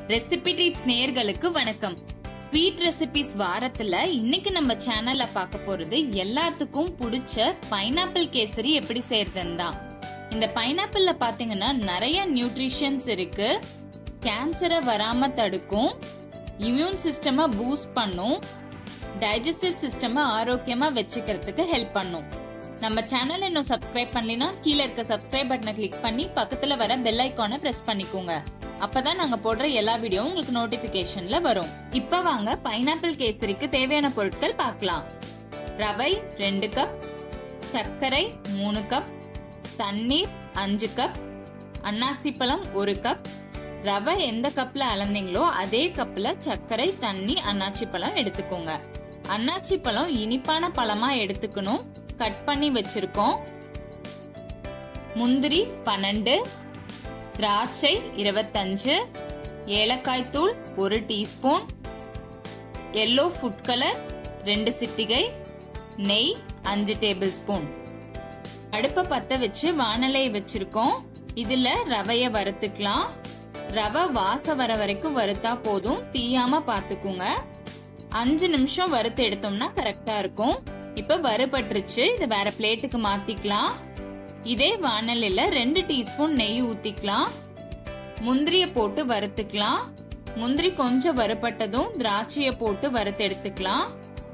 recipe treats நேயர்களுக்கு வணக்கம் sweet recipes வாரத்துல இன்னைக்கு நம்ம சேனல்ல பார்க்க போறது எல்லாத்துக்கும் பிடிச்ச பைனாப்பிள் கேசரி எப்படி செய்யறதுன்னு தான் இந்த பைனாப்பிள்ல பாத்தீங்கன்னா நிறைய நியூட்ரிஷன்ஸ் இருக்கு கேன்சரை வராம தடுக்கும் இம்யூன் சிஸ்டமை பூஸ்ட் பண்ணும் டைஜஸ்டிவ் சிஸ்டமை ஆரோக்கியமா வச்சுக்கிறதுக்கு ஹெல்ப் பண்ணும் நம்ம சேனல் இன்னும் சப்ஸ்கிரைப் பண்ணலைன்னா கீழே இருக்க சப்ஸ்கிரைப் பட்டனை கிளிக் பண்ணி பக்கத்துல வர பெல் ஐக்கானை பிரஸ் பண்ணிக்கோங்க அப்பதான் நாங்க போடுற எல்லா வீடியோவும் உங்களுக்கு நோட்டிபிகேஷன்ல வரும் இப்ப வாங்க பைனாப்பிள் கேசரிக்கு தேவையான பொருட்கள் பார்க்கலாம் ரவை ரெண்டு கப் சர்க்கரை மூணு கப் தண்ணீர் அஞ்சு கப் அன்னாசி பழம் ஒரு கப் ரவை எந்த கப்ல அளந்தீங்களோ அதே கப்ல சர்க்கரை தண்ணி அன்னாச்சி பழம் எடுத்துக்கோங்க அன்னாச்சி பழம் இனிப்பான பழமா எடுத்துக்கணும் கட் பண்ணி வச்சிருக்கோம் முந்திரி பன்னெண்டு திராட்சை இருபத்தஞ்சு ஏலக்காய் தூள் ஒரு டீஸ்பூன் எல்லோ ஃபுட் கலர் ரெண்டு சிட்டிகை நெய் அஞ்சு டேபிள் ஸ்பூன் அடுப்பை பத்த வச்சு வானலையை வச்சிருக்கோம் இதுல ரவைய வறுத்துக்கலாம் ரவை வாசம் வர வரைக்கும் வறுத்தா போதும் தீயாம பாத்துக்குங்க அஞ்சு நிமிஷம் வறுத்து எடுத்தோம்னா கரெக்டா இருக்கும் இப்ப வறுபட்டுருச்சு இதை வேற பிளேட்டுக்கு மாத்திக்கலாம் இதே வானலில ரெண்டு டீஸ்பூன் நெய் ஊத்திக்கலாம் முந்திரிய போட்டு வறுத்துக்கலாம் முந்திரி கொஞ்சம் வறுபட்டதும் திராட்சைய போட்டு வறுத்து எடுத்துக்கலாம்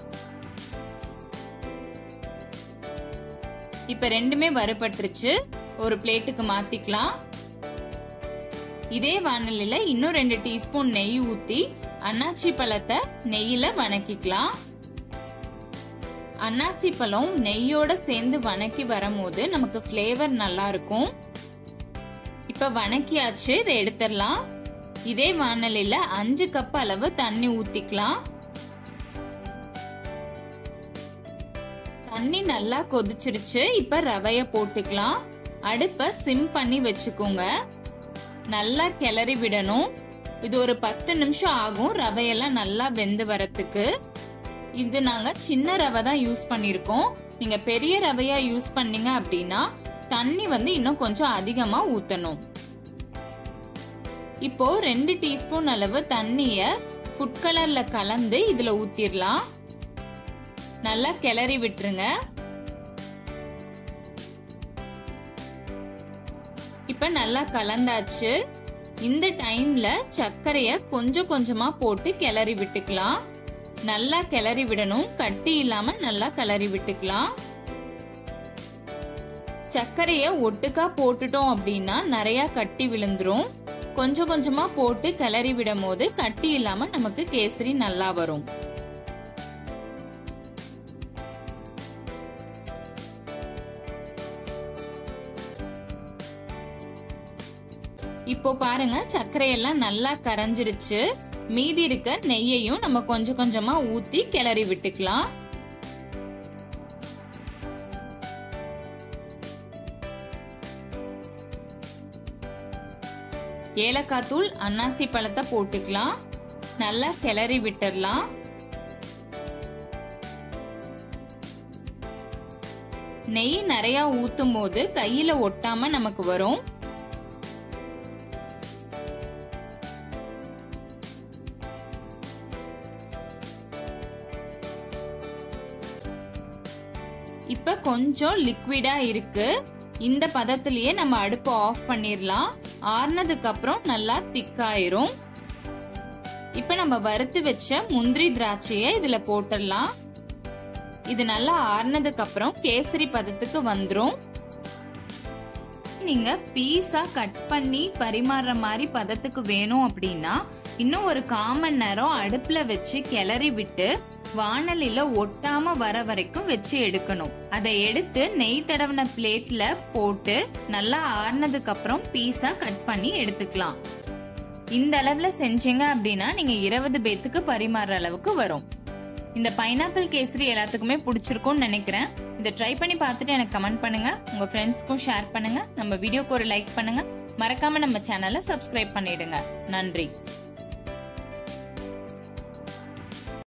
இப்ப ரெண்டுமே வறுபட்டுருச்சு ஒரு பிளேட்டுக்கு மாத்திக்கலாம் இதே வானலில இன்னும் ரெண்டு டீஸ்பூன் நெய் ஊத்தி அன்னாச்சி பழத்தை நெய்யில வணக்கிக்கலாம் அன்னாசி பழம் நெய்யோட சேர்ந்து வணக்கி வரும்போது நமக்கு ஃப்ளேவர் நல்லா இருக்கும் இப்ப வணக்கியாச்சு இதை எடுத்துடலாம் இதே வானலில அஞ்சு கப் அளவு தண்ணி ஊத்திக்கலாம் தண்ணி நல்லா கொதிச்சிருச்சு இப்ப ரவைய போட்டுக்கலாம் அடுப்ப சிம் பண்ணி வச்சுக்கோங்க நல்லா கிளறி விடணும் இது ஒரு பத்து நிமிஷம் ஆகும் ரவையெல்லாம் நல்லா வெந்து வரத்துக்கு இது நாங்க சின்ன ரவை தான் யூஸ் பண்ணிருக்கோம் நீங்க பெரிய ரவையா யூஸ் பண்ணீங்க அப்படின்னா தண்ணி வந்து இன்னும் கொஞ்சம் அதிகமா ஊத்தணும் இப்போ ரெண்டு டீஸ்பூன் அளவு தண்ணிய ஃபுட் கலர்ல கலந்து இதுல ஊத்திரலாம் நல்லா கிளறி விட்டுருங்க இப்ப நல்லா கலந்தாச்சு இந்த டைம்ல சர்க்கரைய கொஞ்சம் கொஞ்சமா போட்டு கிளறி விட்டுக்கலாம் நல்லா கிளறி விடணும் கட்டி இல்லாம நல்லா கிளறி விட்டுக்கலாம் சர்க்கரைய ஒட்டுக்கா போட்டுட்டோம் அப்படின்னா நிறைய கட்டி விழுந்துரும் கொஞ்சம் கொஞ்சமா போட்டு கிளறி விடும் போது கட்டி இல்லாம நமக்கு கேசரி நல்லா வரும் இப்போ பாருங்க சர்க்கரையெல்லாம் நல்லா கரைஞ்சிருச்சு மீதி இருக்க நெய்யையும் நம்ம கொஞ்சம் கொஞ்சமா ஊத்தி கிளறி விட்டுக்கலாம் ஏலக்காய் தூள் அன்னாசி பழத்தை போட்டுக்கலாம் நல்லா கிளறி விட்டுடலாம் நெய் நிறைய ஊத்தும் போது கையில ஒட்டாம நமக்கு வரும் இப்ப கொஞ்சம் லிக்விடா இருக்கு இந்த பதத்திலேயே நம்ம அடுப்பு ஆஃப் பண்ணிரலாம் ஆறுனதுக்கு அப்புறம் நல்லா திக்காயிரும் இப்ப நம்ம வறுத்து வச்ச முந்திரி திராட்சைய இதுல போட்டுடலாம் இது நல்லா ஆறுனதுக்கு அப்புறம் கேசரி பதத்துக்கு வந்துரும் நீங்க பீஸா கட் பண்ணி பரிமாறுற மாதிரி பதத்துக்கு வேணும் அப்படின்னா இன்னும் ஒரு காமன் நேரம் அடுப்புல வச்சு கிளறி விட்டு வானலில ஒட்டாம வர வரைக்கும் வச்சு எடுக்கணும் அதை எடுத்து நெய் தடவின பிளேட்ல போட்டு நல்லா ஆறுனதுக்கு அப்புறம் பீஸா கட் பண்ணி எடுத்துக்கலாம் இந்த அளவுல செஞ்சீங்க அப்படின்னா நீங்க இருபது பேத்துக்கு பரிமாறுற அளவுக்கு வரும் இந்த பைனாப்பிள் கேசரி எல்லாத்துக்குமே பிடிச்சிருக்கும்னு நினைக்கிறேன் இதை ட்ரை பண்ணி பார்த்துட்டு எனக்கு கமெண்ட் பண்ணுங்க உங்க ஃப்ரெண்ட்ஸ்க்கும் ஷேர் பண்ணுங்க நம்ம வீடியோக்கு ஒரு லைக் பண்ணுங்க மறக்காம நம்ம சேனலை சப்ஸ்கிரைப் பண்ணிடுங்க நன்றி